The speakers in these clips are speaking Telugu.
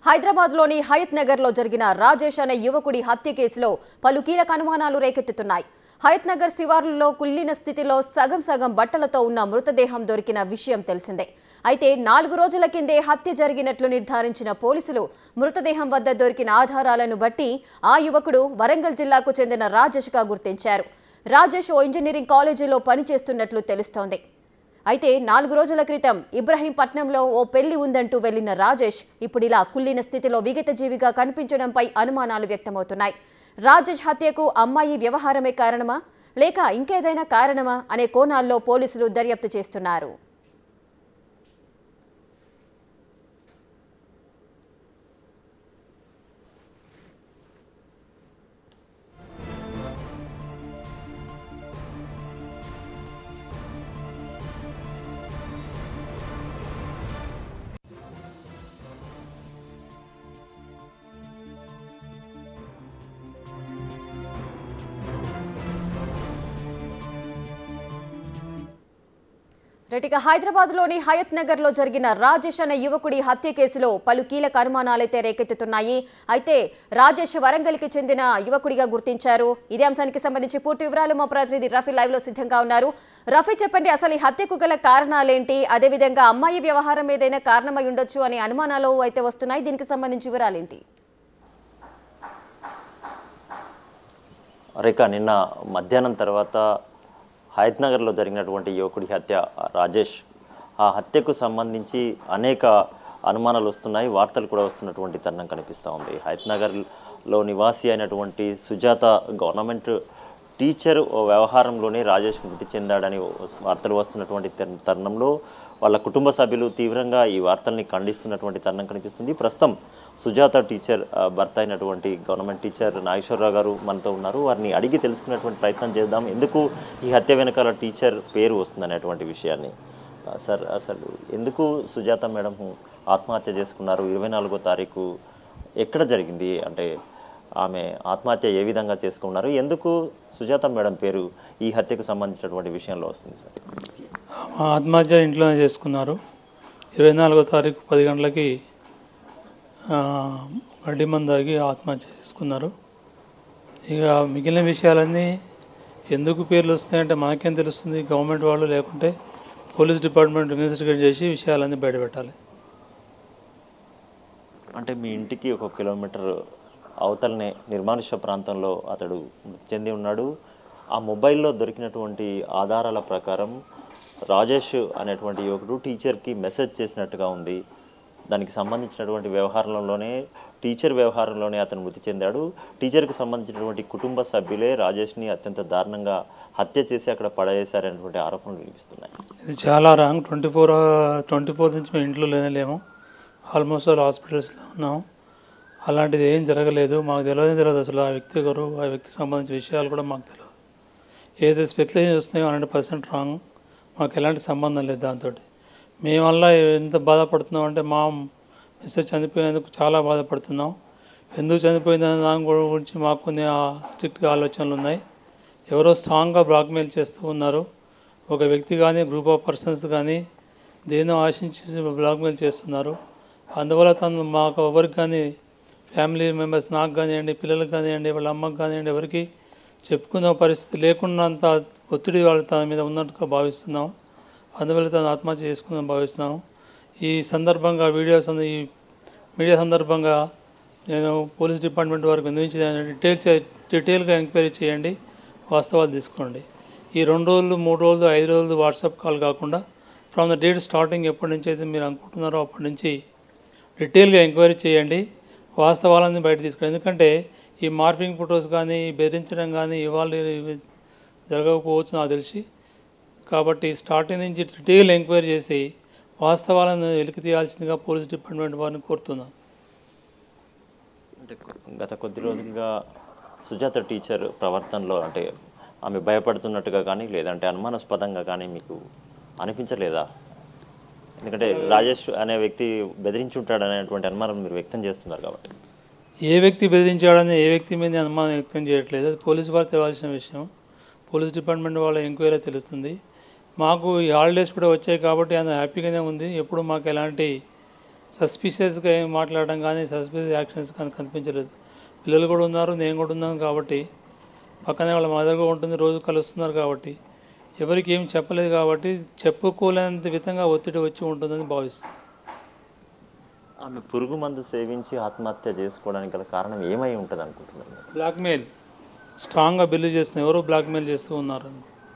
హైదరాబాద్లోని హయత్ నగర్లో జరిగిన రాజేష్ అనే యువకుడి హత్య కేసులో పలు కీలక అనుమానాలు రేకెత్తుతున్నాయి హయత్ నగర్ శివార్లలో కుల్లిన స్థితిలో సగం సగం బట్టలతో ఉన్న మృతదేహం దొరికిన విషయం తెలిసిందే అయితే నాలుగు రోజుల కిందే హత్య జరిగినట్లు నిర్ధారించిన పోలీసులు మృతదేహం వద్ద దొరికిన ఆధారాలను బట్టి ఆ యువకుడు వరంగల్ జిల్లాకు చెందిన రాజేష్గా గుర్తించారు రాజేష్ ఓ ఇంజనీరింగ్ కాలేజీలో పనిచేస్తున్నట్లు తెలుస్తోంది అయితే నాలుగు రోజుల క్రితం ఇబ్రహీంపట్నంలో ఓ పెళ్లి ఉందంటూ వెళ్లిన రాజేష్ ఇప్పుడు ఇలా కుల్లిన స్థితిలో విగతజీవిగా కనిపించడంపై అనుమానాలు వ్యక్తమవుతున్నాయి రాజేష్ హత్యకు అమ్మాయి వ్యవహారమే కారణమా లేక ఇంకేదైనా కారణమా అనే కోణాల్లో పోలీసులు దర్యాప్తు చేస్తున్నారు రెటిక హైదరాబాద్లోని హయత్ నగర్లో జరిగిన రాజేష్ అనే యువకుడి హత్య కేసులో పలు కీలక అనుమానాలైతే రేకెత్తుతున్నాయి అయితే రాజేష్ వరంగల్కి చెందిన యువకుడిగా గుర్తించారు ఇదే అంశానికి సంబంధించి పూర్తి వివరాలు మా ప్రతినిధి రఫీ లైవ్ లో సిద్ధంగా ఉన్నారు రఫీ చెప్పండి అసలు ఈ హత్యకు గల కారణాలేంటి అదేవిధంగా అమ్మాయి వ్యవహారం ఏదైనా కారణమై ఉండొచ్చు అనే అనుమానాలు అయితే వస్తున్నాయి దీనికి సంబంధించి వివరాలేంటి రేఖ నిన్న మధ్యాహ్నం తర్వాత హయత్ నగర్లో జరిగినటువంటి యువకుడి హత్య రాజేష్ ఆ హత్యకు సంబంధించి అనేక అనుమానాలు వస్తున్నాయి వార్తలు కూడా వస్తున్నటువంటి తరుణం కనిపిస్తూ ఉంది హయత్ నగర్లో నివాసి అయినటువంటి సుజాత గవర్నమెంట్ టీచర్ ఓ వ్యవహారంలోనే రాజేష్ మృతి చెందాడని వార్తలు వస్తున్నటువంటి తరు- తరుణంలో వాళ్ళ కుటుంబ సభ్యులు తీవ్రంగా ఈ వార్తల్ని ఖండిస్తున్నటువంటి తరుణం కనిపిస్తుంది ప్రస్తుతం సుజాత టీచర్ ఆ, భర్త అయినటువంటి గవర్నమెంట్ టీచర్ నాగేశ్వరరావు గారు మనతో ఉన్నారు వారిని అడిగి తెలుసుకునేటువంటి ప్రయత్నం చేద్దాం ఎందుకు ఈ హత్య వెనకాల టీచర్ పేరు వస్తుందనేటువంటి విషయాన్ని ఆ, సార్ అసలు ఎందుకు సుజాత మేడం ఆత్మహత్య చేసుకున్నారు ఇరవై నాలుగో తారీఖు ఎక్కడ జరిగింది అంటే ఆమె ఆత్మహత్య ఏ విధంగా చేసుకున్నారు ఎందుకు సుజాత మేడం పేరు ఈ హత్యకు సంబంధించినటువంటి విషయంలో వస్తుంది సార్ మా ఆత్మహత్య ఇంట్లోనే చేసుకున్నారు ఇరవై నాలుగో తారీఖు పది గంటలకి ఆ, గడ్డి మందు తాగి ఆత్మహత్య చేసుకున్నారు ఇక మిగిలిన విషయాలన్నీ ఎందుకు పేర్లు వస్తాయంటే మనకేం తెలుస్తుంది గవర్నమెంట్ వాళ్ళు లేకుంటే పోలీస్ డిపార్ట్మెంట్ ఇన్వెస్టిగేట్ చేసి విషయాలన్నీ బయటపెట్టాలి అంటే మీ ఇంటికి ఒక కిలోమీటర్ అవతలనే నిర్మానుష్య ప్రాంతంలో అతడు మృతి చెంది ఉన్నాడు ఆ మొబైల్లో దొరికినటువంటి ఆధారాల ప్రకారం రాజేష్ అనేటువంటి యువకుడు టీచర్కి మెసేజ్ చేసినట్టుగా ఉంది దానికి సంబంధించినటువంటి వ్యవహారంలోనే టీచర్ వ్యవహారంలోనే అతను మృతి చెందాడు టీచర్కి సంబంధించినటువంటి కుటుంబ సభ్యులే రాజేష్ని అత్యంత దారుణంగా హత్య చేసి అక్కడ పడేశారనేటువంటి ఆరోపణలు వినిపిస్తున్నాయి ఇది చాలా wrong twenty four twenty four నుంచి మేము ఇంట్లో లేనే లేము ఆల్మోస్ట్ ఆల్ హాస్పిటల్స్లో ఉన్నాం అలాంటిది ఏం జరగలేదు మాకు తెలియదు తెలియదు అసలు ఆ వ్యక్తి గారు ఆ వ్యక్తికి సంబంధించిన విషయాలు కూడా మాకు తెలియదు ఏదైతే స్పెక్యులేషన్ వస్తున్నాయో హండ్రెడ్ పర్సెంట్ రాంగ్ మాకు ఎలాంటి సంబంధం లేదు దాంతో మేము వల్ల ఎంత బాధపడుతున్నాం అంటే మా మిస్టర్ చనిపోయినందుకు చాలా బాధపడుతున్నాం ఎందుకు చనిపోయిందనే దాని గురించి మాకు కొన్ని స్ట్రిక్ట్గా ఆలోచనలు ఉన్నాయి ఎవరో స్ట్రాంగ్గా బ్లాక్మెయిల్ చేస్తూ ఉన్నారు ఒక వ్యక్తి కానీ గ్రూప్ ఆఫ్ పర్సన్స్ కానీ దేనో ఆశించి బ్లాక్మెయిల్ చేస్తున్నారు అందువల్ల తను మాకు ఎవరికి కానీ ఫ్యామిలీ మెంబర్స్ నాకు కానివ్వండి పిల్లలకు కానివ్వండి వాళ్ళ అమ్మకి కానివ్వండి ఎవరికి చెప్పుకునే పరిస్థితి లేకుండా అంత ఒత్తిడి వాళ్ళు తన మీద ఉన్నట్టుగా భావిస్తున్నాం అందువల్ల తను ఆత్మహత్య చేసుకుందని భావిస్తున్నాం ఈ సందర్భంగా వీడియోస్ అంద- ఈ మీడియా సందర్భంగా నేను పోలీస్ డిపార్ట్మెంట్ వారికి వినిపించి డీటెయిల్ చే- డీటెయిల్గా ఎంక్వైరీ చేయండి వాస్తవాలు తీసుకోండి ఈ రెండు రోజులు మూడు రోజులు ఐదు రోజులు వాట్సాప్ కాల్ కాకుండా ఫ్రమ్ ద డేట్ స్టార్టింగ్ ఎప్పటి నుంచి అయితే మీరు అనుకుంటున్నారో అప్పటి నుంచి డీటెయిల్గా ఎంక్వైరీ చేయండి వాస్తవాలన్నీ బయట తీసుకురండి ఎందుకంటే ఈ మార్పింగ్ ఫొటోస్ కానీ ఈ బెదిరించడం కానీ ఇవాళ ఇవి జరగకపోవచ్చు నాకు తెలిసి కాబట్టి స్టార్టింగ్ నుంచి డీటెయిల్ ఎంక్వైరీ చేసి వాస్తవాలను వెలికి తీయాల్సిందిగా పోలీస్ డిపార్ట్మెంట్ వారిని కోరుతున్నాను అంటే కొ- గత కొద్ది రోజులుగా సుజాత టీచర్ ప్రవర్తనలో అంటే ఆమె భయపడుతున్నట్టుగా కానీ లేదంటే అనుమానాస్పదంగా కానీ మీకు అనిపించలేదా ఎందుకంటే రాజేష్ అనే వ్యక్తి బెదిరించుంటాడు అనేటువంటి అనుమానం మీరు వ్యక్తం చేస్తున్నారు కాబట్టి ఏ వ్యక్తి బెదిరించాడని ఏ వ్యక్తి మీద అనుమానం వ్యక్తం చేయట్లేదు అది పోలీసు వారు తెలవాల్సిన విషయం పోలీస్ డిపార్ట్మెంట్ వాళ్ళ ఎంక్వైరీ తెలుస్తుంది మాకు ఈ హాలిడేస్ కూడా వచ్చాయి కాబట్టి ఆయన హ్యాపీగానే ఉంది ఎప్పుడు మాకు ఎలాంటి సస్పిషియస్గా ఏం మాట్లాడడం కానీ సస్పిషియస్ యాక్షన్స్ కానీ కనిపించలేదు పిల్లలు కూడా ఉన్నారు నేను కూడా ఉన్నాను కాబట్టి పక్కనే వాళ్ళ మదర్ కూడా ఉంటుంది రోజు కలుస్తున్నారు కాబట్టి ఎవరికి ఏం చెప్పలేదు కాబట్టి చెప్పుకోలేనంత విధంగా ఒత్తిడి వచ్చి ఉంటుందని భావిస్తాను ఆమె పురుగు మందు సేవించి ఆత్మహత్య చేసుకోవడానికి గల కారణం ఏమై ఉంటుంది అనుకుంటున్నారు మీరు? బ్లాక్మెయిల్ స్ట్రాంగ్గా బిలీవ్ చేస్తున్నారు ఎవరో బ్లాక్మెయిల్ చేస్తూ ఉన్నారు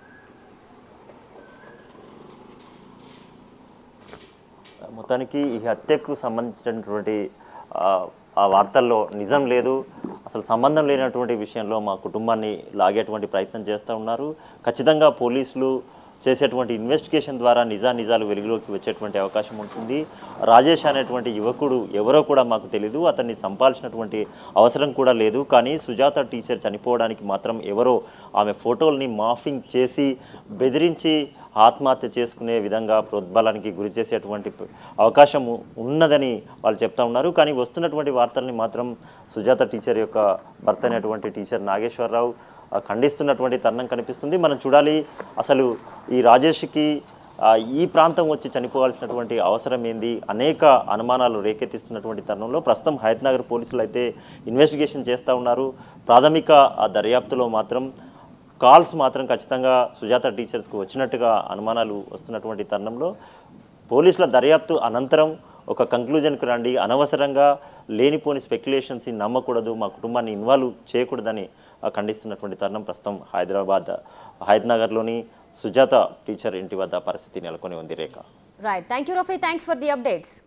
మొత్తానికి ఈ హత్యకు సంబంధించినటువంటి ఆ, ఆ వార్తల్లో నిజం లేదు అసలు సంబంధం లేనటువంటి విషయంలో మా కుటుంబాన్ని లాగేటువంటి ప్రయత్నం చేస్తూ ఉన్నారు ఖచ్చితంగా పోలీసులు చేసేటువంటి ఇన్వెస్టిగేషన్ ద్వారా నిజా నిజాలు వెలుగులోకి వచ్చేటువంటి అవకాశం ఉంటుంది రాజేష్ అనేటువంటి యువకుడు ఎవరో కూడా మాకు తెలీదు అతన్ని చంపాల్సినటువంటి అవసరం కూడా లేదు కానీ సుజాత టీచర్ చనిపోవడానికి మాత్రం ఎవరో ఆమె ఫోటోల్ని మాఫింగ్ చేసి బెదిరించి ఆత్మహత్య చేసుకునే విధంగా ప్రోద్బలానికి గురి చేసేటువంటి ప- అవకాశం ఉన్నదని వాళ్ళు చెప్తా ఉన్నారు కానీ వస్తున్నటువంటి వార్తల్ని మాత్రం సుజాత టీచర్ యొక్క భర్త అయినటువంటి టీచర్ నాగేశ్వరరావు ఆ, ఖండిస్తున్నటువంటి తరుణం కనిపిస్తుంది మనం చూడాలి అసలు ఈ రాజేష్కి ఆ, ఈ ప్రాంతం వచ్చి చనిపోవాల్సినటువంటి అవసరం ఏంది అనేక అనుమానాలు రేకెత్తిస్తున్నటువంటి తరుణంలో ప్రస్తుతం హయత్నగర్ పోలీసులు అయితే ఇన్వెస్టిగేషన్ చేస్తూ ఉన్నారు ప్రాథమిక ఆ దర్యాప్తులో మాత్రం కాల్స్ మాత్రం ఖచ్చితంగా సుజాత టీచర్స్కి వచ్చినట్టుగా అనుమానాలు వస్తున్నటువంటి తరుణంలో పోలీసుల దర్యాప్తు అనంతరం ఒక కంక్లూజన్కి రండి అనవసరంగా లేనిపోని స్పెక్యులేషన్స్ని నమ్మకూడదు మా కుటుంబాన్ని ఇన్వాల్వ్ చేయకూడదని ఆ, ఖండిస్తున్నటువంటి తరుణం ప్రస్తుతం హైదరాబాద్ హైదనగర్లోని సుజాత టీచర్ ఇంటి వద్ద పరిస్థితి నెలకొని ఉంది Rekha right thank you Rafi thanks for the updates